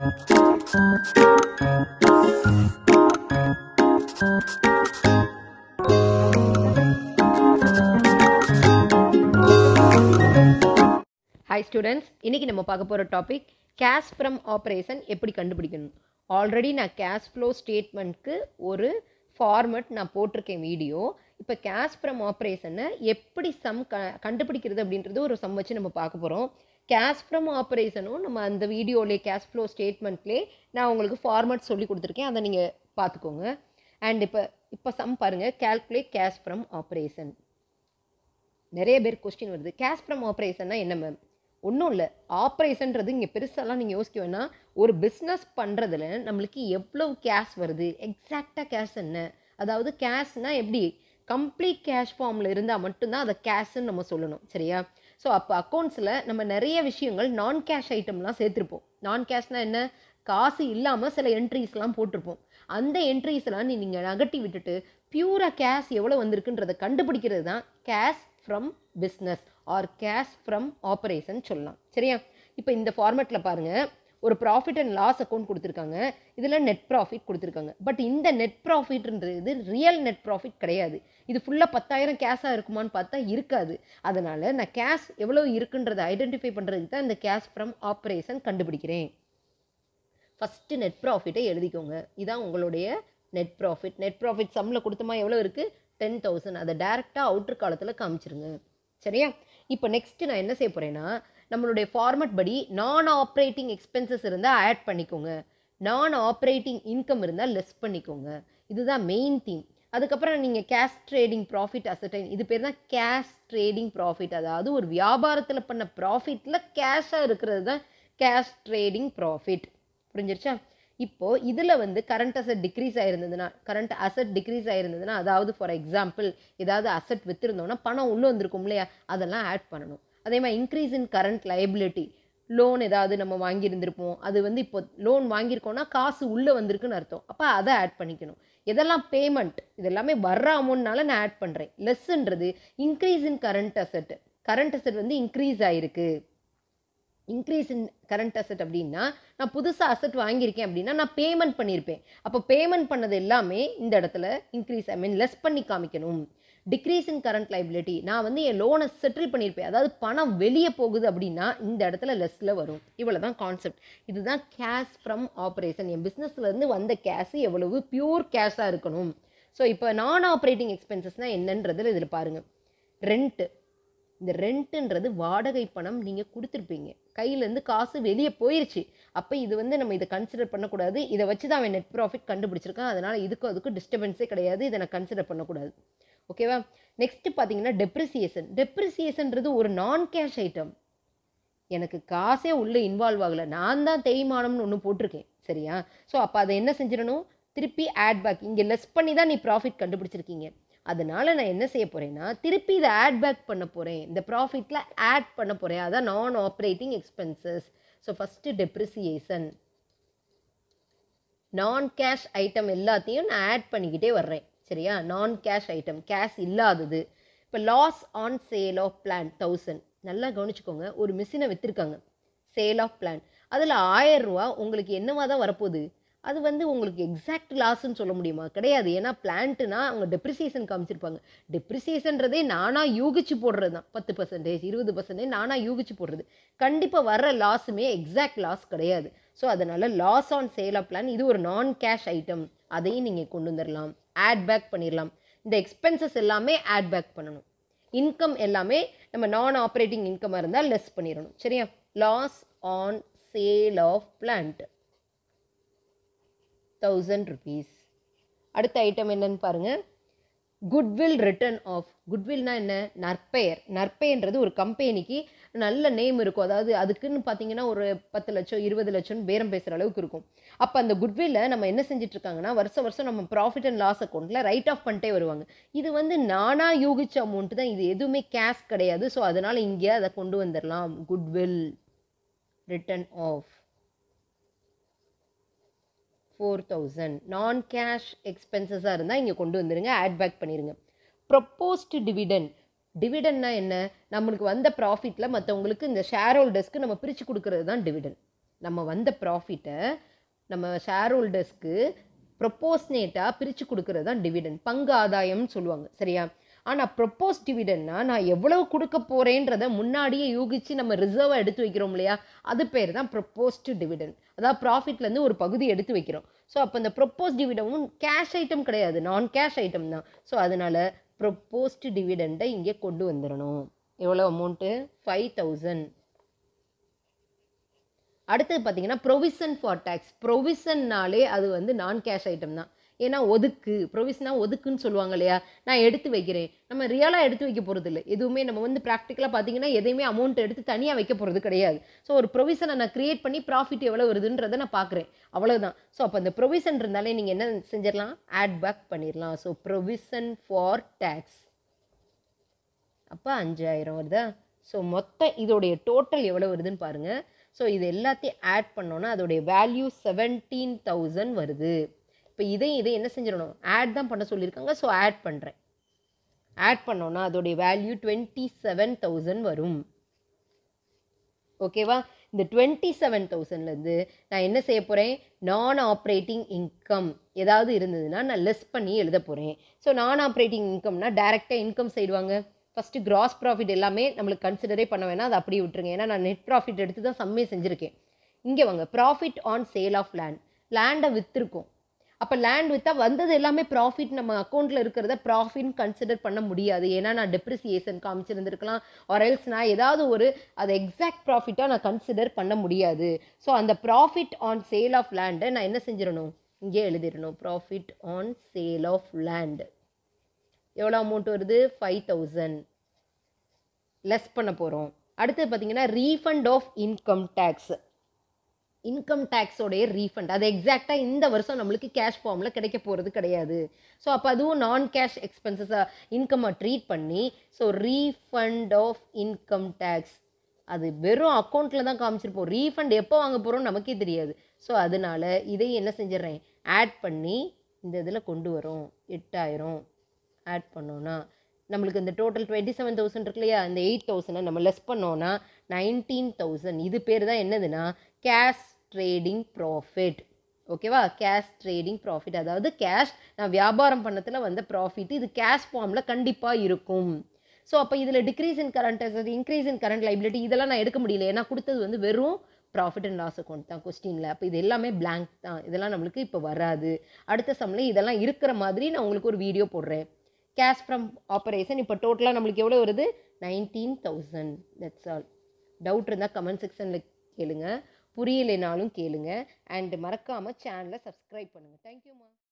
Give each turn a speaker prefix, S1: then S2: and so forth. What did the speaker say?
S1: hi students இன்றைக்கி நம்ம பார்க்க போகிற டாபிக் கேஷ் ஃப்ரம் ஆப்ரேஷன் எப்படி கண்டுபிடிக்கணும் ஆல்ரெடி நான் கேஷ் ஃப்ளோ ஸ்டேட்மெண்ட்க்கு ஒரு ஃபார்மட் நான் போட்டிருக்கேன் வீடியோ இப்போ கேஷ் ஃப்ரம் ஆப்ரேஷனை எப்படி சம் க கண்டுபிடிக்கிறது அப்படின்றது ஒரு சம் வச்சு நம்ம பார்க்க போகிறோம் கேஷ் ஃப்ரம் ஆப்ரேஷனும் நம்ம அந்த வீடியோலேயே கேஷ் ஃப்ளோ ஸ்டேட்மெண்ட்லேயே நான் உங்களுக்கு ஃபார்மட் சொல்லி கொடுத்துருக்கேன் அதை நீங்கள் பார்த்துக்கோங்க அண்ட் இப்போ இப்போ சம் பாருங்கள் கால்குலேட் கேஷ் ஃப்ரம் ஆப்ரேஷன் நிறைய பேர் கொஸ்டின் வருது கேஷ் ஃப்ரம் ஆப்ரேஷன்னா என்ன மேம் ஒன்றும் இல்லை ஆப்ரேஷன்றது இங்கே பெருசாலாம் நீங்கள் யோசிக்க வேணாம் ஒரு பிஸ்னஸ் பண்ணுறதுல நம்மளுக்கு எவ்வளோ கேஷ் வருது எக்ஸாக்டாக கேஷ் என்ன அதாவது கேஷ்னால் எப்படி கம்ப்ளீட் கேஷ் ஃபார்மில் இருந்தால் மட்டும்தான் அதை கேஷ்ன்னு நம்ம சொல்லணும் சரியா ஸோ அப்போ அக்கௌண்ட்ஸில் நம்ம நிறைய விஷயங்கள் நான் கேஷ் ஐட்டம்லாம் சேர்த்துருப்போம் நான் கேஷ்னால் என்ன காசு இல்லாமல் சில என்ட்ரிஸ்லாம் போட்டிருப்போம் அந்த என்ட்ரிஸ்லாம் நீ நீங்கள் நகட்டி விட்டுட்டு பியூராக கேஷ் எவ்வளோ வந்திருக்குன்றதை கண்டுபிடிக்கிறது தான் cash from business or cash from operation சொல்லலாம் சரியா இப்போ இந்த ஃபார்மேட்டில் பாருங்கள் ஒரு ப்ராஃபிட் அண்ட் லாஸ் அக்கௌண்ட் கொடுத்துருக்காங்க இதில் நெட் ப்ராஃபிட் கொடுத்துருக்காங்க பட் இந்த நெட் ப்ராஃபிட்ன்றது ரியல் நெட் ப்ராஃபிட் கிடையாது இது ஃபுல்லாக பத்தாயிரம் கேஷாக இருக்குமான்னு பார்த்தா இருக்காது அதனால் நான் கேஷ் எவ்வளோ இருக்குன்றதை ஐடென்டிஃபை பண்ணுறதுக்கு தான் இந்த கேஷ் ஃப்ரம் ஆப்ரேஷன் கண்டுபிடிக்கிறேன் ஃபஸ்ட்டு நெட் ப்ராஃபிட்டை எழுதிக்கோங்க இதான் உங்களுடைய நெட் ப்ராஃபிட் நெட் ப்ராஃபிட் சம்மில் கொடுத்தமா எவ்வளோ இருக்குது டென் தௌசண்ட் அதை டேரெக்டாக அவுட்ரு காலத்தில் காமிச்சிருங்க சரியா இப்போ நெக்ஸ்ட்டு நான் என்ன செய்ய போகிறேன்னா நம்மளுடைய ஃபார்மட் படி நான் ஆப்ரேட்டிங் எக்ஸ்பென்சஸ் இருந்தால் ஆட் பண்ணிக்கோங்க நான் ஆப்ரேட்டிங் இன்கம் இருந்தால் லெஸ் பண்ணிக்கோங்க இதுதான் மெயின் திங் அதுக்கப்புறம் நீங்கள் கேஷ் ட்ரேடிங் ப்ராஃபிட் அசட்டைன் இது பேர் தான் கேஷ் ட்ரேடிங் ப்ராஃபிட் அதாவது ஒரு வியாபாரத்தில் பண்ண ப்ராஃபிட்டில் கேஷாக இருக்கிறது தான் கேஷ் ட்ரேடிங் ப்ராஃபிட் புரிஞ்சிருச்சா இப்போது இதில் வந்து கரண்ட் அசட் டிக்ரீஸ் ஆயிருந்ததுன்னா கரண்ட் அசட் டிக்ரீஸ் ஆயிருந்ததுன்னா அதாவது ஃபார் எக்ஸாம்பிள் ஏதாவது அசட் விற்றுருந்தோம்னா பணம் உள்ளே வந்திருக்கும் இல்லையா அதெல்லாம் ஆட் பண்ணணும் அதே மாதிரி increase in current liability loan ஏதாவது நம்ம வாங்கியிருந்திருப்போம் அது வந்து இப்போ லோன் வாங்கியிருக்கோம்னா காசு உள்ளே வந்திருக்குன்னு அர்த்தம் அப்போ அதை ஆட் பண்ணிக்கணும் எதெல்லாம் பேமெண்ட் இதெல்லாமே வர்ற அமௌண்ட்னால நான் ஆட் பண்ணுறேன் லெஸ்ன்றது increase in current asset current asset வந்து இன்க்ரீஸ் ஆகிருக்கு இன்க்ரீஸ் இன் கரண்ட் அசட் அப்படின்னா நான் புதுசாக அசட் வாங்கியிருக்கேன் அப்படின்னா நான் பேமெண்ட் பண்ணியிருப்பேன் அப்போ பேமெண்ட் பண்ணது எல்லாமே இந்த இடத்துல இன்க்ரீஸ் ஐ மீன் லெஸ் பண்ணி காமிக்கணும் டிக்ரீஸ் இன் கரண்ட் லைபிலிட்டி நான் வந்து என் லோனை செட்டில் பண்ணியிருப்பேன் அதாவது பணம் வெளியே போகுது அப்படின்னா இந்த இடத்துல லெஸ்ஸில் வரும் இவ்வளோ தான் கான்செப்ட் இதுதான் கேஷ் ஃப்ரம் ஆப்ரேஷன் என் பிஸ்னஸ்லேருந்து வந்த கேஷ் எவ்வளவு பியூர் கேஷாக இருக்கணும் ஸோ இப்போ நான் ஆப்ரேட்டிங் எக்ஸ்பென்சஸ்னால் என்னன்றதில் இதில் பாருங்கள் ரெண்ட்டு இந்த ரெண்ட்டுன்றது வாடகை பணம் நீங்கள் கொடுத்துருப்பீங்க கையிலேருந்து காசு வெளியே போயிருச்சு அப்போ இது வந்து நம்ம இதை கன்சிடர் பண்ணக்கூடாது இதை வச்சு தான் அவன் நெட் ப்ராஃபிட் கண்டுபிடிச்சிருக்கான் அதனால் இதுக்கும் அதுக்கும் டிஸ்டர்பன்ஸே கிடையாது இதை நான் கன்சிடர் பண்ணக்கூடாது ஓகேவா நெக்ஸ்ட் பார்த்தீங்கன்னா டெப்ரிசியேஷன் டெப்ரிசியேஷன்றது ஒரு நான் கேஷ் ஐட்டம் எனக்கு காசே உள்ளே இன்வால்வ் ஆகலை நான் தான் தேய்மானம்னு ஒன்று போட்டிருக்கேன் சரியா ஸோ அப்போ அதை என்ன செஞ்சிடணும் திருப்பி ஆட் பேக் இங்கே லெஸ் பண்ணி தான் நீ ப்ராஃபிட் கண்டுபிடிச்சிருக்கீங்க அதனால் நான் என்ன செய்ய போகிறேன்னா திருப்பி இதை ஆட் பேக் பண்ண போகிறேன் இந்த ப்ராஃபிட்டில் ஆட் பண்ண போகிறேன் அதான் நான் operating expenses so first depreciation non cash item எல்லாத்தையும் நான் ஆட் பண்ணிக்கிட்டே வர்றேன் சரியா நான் கேஷ் ஐட்டம் கேஷ் இல்லாதது இப்போ loss on sale of plant thousand நல்லா கவனிச்சுக்கோங்க ஒரு மிஷினை விற்றுருக்காங்க சேல் ஆஃப் பிளான் அதில் ஆயிரம் ரூபா உங்களுக்கு என்னவா தான் வரப்போகுது அது வந்து உங்களுக்கு எக்ஸாக்ட் லாஸ்ன்னு சொல்ல முடியுமா கிடையாது ஏன்னா பிளான்ட்டுனா அவங்க டெப்ரிசியேஷன் காமிச்சிருப்பாங்க டெப்ரிசியேஷன்றதே நானாக யூகிச்சு போடுறது தான் பத்து பர்சன்டேஜ் இருபது பர்சன்டேஜ் நானாக யூகிச்சு போடுறது கண்டிப்பாக வர்ற லாஸுமே எக்ஸாக்ட் லாஸ் கிடையாது ஸோ அதனால் loss on sale of plant இது ஒரு நான் கேஷ் ஐட்டம் அதையும் நீங்கள் கொண்டு வந்துடலாம் ஆட் பேக் பண்ணிடலாம் இந்த எக்ஸ்பென்சஸ் எல்லாமே ஆட் பேக் பண்ணணும் இன்கம் எல்லாமே நம்ம நான் ஆப்ரேட்டிங் இன்கமாக இருந்தால் லெஸ் பண்ணிடணும் சரியா loss on sale of plant thousand rupees அடுத்த ஐட்டம் என்னன்னு பாருங்கள் குட்வில் ரிட்டர்ன் ஆஃப் குட்வில்னா என்ன நற்பெயர் நற்பெயர்ன்றது ஒரு கம்பெனிக்கு நல்ல நேம் இருக்கும் அதாவது அதுக்குன்னு பார்த்தீங்கன்னா ஒரு பத்து லட்சம் இருபது லட்சம் பேரம் பேசுகிற அளவுக்கு இருக்கும் அப்போ அந்த குட்வில்ல நம்ம என்ன செஞ்சுட்டு இருக்காங்கன்னா வருஷம் வருஷம் நம்ம ப்ராஃபிட் அண்ட் லாஸ் அக்கௌண்ட்டில் ரைட் ஆஃப் பண்ணிட்டே வருவாங்க இது வந்து நானாக யூகிச்ச அமௌண்ட் தான் இது எதுவுமே கேஷ் கிடையாது ஸோ அதனால் இங்கே அதை கொண்டு வந்துடலாம் goodwill return of four thousand non cash எக்ஸ்பென்சஸாக இருந்தால் இங்கே கொண்டு வந்துருங்க ஆட் பேக் பண்ணிடுங்க ப்ரொப்போஸ்டு டிவிடன் டிவிடன்னா என்ன நம்மளுக்கு வந்த ப்ராஃபிட்டில் மற்றவங்களுக்கு இந்த ஷேர் ஹோல்டர்ஸ்க்கு நம்ம பிரித்து கொடுக்கறது தான் டிவிடன் நம்ம வந்த ப்ராஃபிட்டை நம்ம ஷேர் ஹோல்டர்ஸ்க்கு ப்ரொப்போஸ்னேட்டாக பிரித்து கொடுக்கறது தான் டிவிடன் பங்கு ஆதாயம்னு சொல்லுவாங்க சரியா ஆனால் ப்ரொப்போஸ் டிவிடன்னா நான் எவ்வளவு கொடுக்க போகிறேன்றத முன்னாடியே யூகிச்சு நம்ம ரிசர்வை எடுத்து வைக்கிறோம் இல்லையா அது பேர் தான் ப்ரொப்போஸ்டு டிவிடன் அதாவது ப்ராஃபிட்லேருந்து ஒரு பகுதி எடுத்து வைக்கிறோம் ஸோ அப்போ இந்த ப்ரொப்போஸ் டிவிடமும் கேஷ் ஐட்டம் கிடையாது நான் கேஷ் ஐட்டம் தான் ஸோ அதனால் ப்ரொப்போஸ்டு டிவிடெண்டை இங்கே கொண்டு வந்துடணும் எவ்வளோ அமௌண்ட்டு ஃபைவ் தௌசண்ட் அடுத்தது பார்த்தீங்கன்னா ப்ரொவிஷன் ஃபார் டேக்ஸ் ப்ரொவிஷன்னாலே அது வந்து நான் கேஷ் ஐட்டம் தான் ஏன்னா ஒதுக்கு ப்ரொவிஷனா ஒதுக்குன்னு சொல்லுவாங்க இல்லையா நான் எடுத்து வைக்கிறேன் நம்ம ரியலாக எடுத்து வைக்க போகிறது இல்லை எதுவுமே நம்ம வந்து ப்ராக்டிக்கலாக பார்த்தீங்கன்னா எதையுமே அமௌண்ட் எடுத்து தனியாக வைக்க போகிறது கிடையாது ஸோ ஒரு ப்ரொவிஷனை நான் கிரியேட் பண்ணி ப்ராஃபிட் எவ்வளோ வருதுன்றதை நான் பார்க்குறேன் அவ்வளோதான் ஸோ அப்போ அந்த ப்ரொவிஷன் இருந்தாலே நீங்கள் என்ன செஞ்சிடலாம் ஆட் பேக் பண்ணிடலாம் ஸோ ப்ரொவிஷன் ஃபார் டேக்ஸ் அப்போ அஞ்சாயிரம் வருதா ஸோ மொத்தம் இதோடைய டோட்டல் எவ்வளோ வருதுன்னு பாருங்கள் ஸோ இது எல்லாத்தையும் ஆட் பண்ணோன்னா அதோடைய வேல்யூ செவன்டீன் தௌசண்ட் வருது இப்போ இதை இதை என்ன செஞ்சிடணும் ஆட் தான் பண்ண சொல்லியிருக்காங்க ஸோ ஆட் பண்ணுறேன் ஆட் பண்ணோன்னா அதோடைய வேல்யூ டுவெண்ட்டி செவன் தௌசண்ட் வரும் ஓகேவா இந்த டுவெண்ட்டி செவன் தௌசண்ட்லேருந்து நான் என்ன செய்ய போகிறேன் நான் ஆப்ரேட்டிங் இன்கம் ஏதாவது இருந்ததுன்னா நான் லெஸ் பண்ணி எழுத போகிறேன் ஸோ நான் ஆப்ரேட்டிங் இன்கம்னா டேரெக்டாக இன்கம் சைடுவாங்க ஃபஸ்ட்டு கிராஸ் ப்ராஃபிட் எல்லாமே நம்மளுக்கு கன்சிடரே பண்ண வேணாம் அதை அப்படியே விட்டுருங்க ஏன்னா நான் நெட் ப்ராஃபிட் எடுத்து தான் சம்மே செஞ்சுருக்கேன் இங்கே வாங்க profit on sale of land லேண்டை விற்றுருக்கோம் அப்போ லேண்ட் விற்றா வந்தது எல்லாமே ப்ராஃபிட் நம்ம அக்கௌண்ட்டில் இருக்கிறத ப்ராஃபிட் கன்சிடர் பண்ண முடியாது ஏன்னா நான் டெப்ரிசியேஷன் காமிச்சிருந்துருக்கலாம் ஆர்எல்ஸ் நான் ஏதாவது ஒரு அதை எக்ஸாக்ட் ப்ராஃபிட்டாக நான் கன்சிடர் பண்ண முடியாது ஸோ அந்த ப்ராஃபிட் ஆன் சேல் ஆஃப் லேண்டை நான் என்ன செஞ்சிடணும் இங்கே எழுதிடணும் profit on sale of land எவ்வளோ அமௌண்ட் வருது ஃபைவ் தௌசண்ட் லெஸ் பண்ண போகிறோம் அடுத்தது பார்த்தீங்கன்னா refund of income tax income டேக்ஸோடைய ரீஃபண்ட் அது எக்ஸாக்டாக இந்த வருஷம் நம்மளுக்கு கேஷ் ஃபார்மில் கிடைக்க போகிறது கிடையாது ஸோ அப்போ அதுவும் நான் கேஷ் எக்ஸ்பென்சஸாக இன்கம்மை ட்ரீட் பண்ணி so refund of income tax அது வெறும் அக்கௌண்ட்டில் தான் காமிச்சிருப்போம் ரீஃபண்ட் எப்போ வாங்க போகிறோம் நமக்கே தெரியாது ஸோ அதனால் இதை என்ன செஞ்சிடுறேன் ஆட் பண்ணி இந்த இதில் கொண்டு வரோம் எட்டாயிரம் ஆட் பண்ணோன்னா நம்மளுக்கு இந்த டோட்டல் டுவெண்ட்டி செவன் தௌசண்ட் இருக்கு இல்லையா இந்த எயிட் தௌசண்டை நம்ம லெஸ் பண்ணோன்னா நைன்டீன் தௌசண்ட் இது பேர் தான் என்னதுன்னா கேஷ் ட்ரேடிங் ப்ராஃபிட் ஓகேவா கேஷ் ட்ரேடிங் ப்ராஃபிட் அதாவது கேஷ் நான் வியாபாரம் பண்ணத்தில் வந்த ப்ராஃபிட் இது கேஷ் ஃபார்மில் கண்டிப்பாக இருக்கும் ஸோ அப்போ இதில் decrease in current asset increase in current liability இதெல்லாம் நான் எடுக்க முடியல ஏன்னா கொடுத்தது வந்து வெறும் ப்ராஃபிட் அண்ட் லாஸ் அக்கௌண்ட் தான் கொஸ்டினில் அப்போ இது எல்லாமே blank தான் இதெல்லாம் நம்மளுக்கு இப்போ வராது அடுத்த சம்மில் இதெல்லாம் இருக்கிற மாதிரி நான் உங்களுக்கு ஒரு வீடியோ போடுறேன் கேஷ் ஃப்ரம் ஆப்பரேஷன் இப்போ டோட்டலாக நம்மளுக்கு எவ்வளோ வருது nineteen thousand that's all doubt இருந்தால் கமெண்ட் செக்ஷனில் கேளுங்க புரியலைனாலும் கேளுங்க அண்ட் மறக்காமல் சேனலை சப்ஸ்கிரைப் பண்ணுங்கள் தேங்க்யூம்மா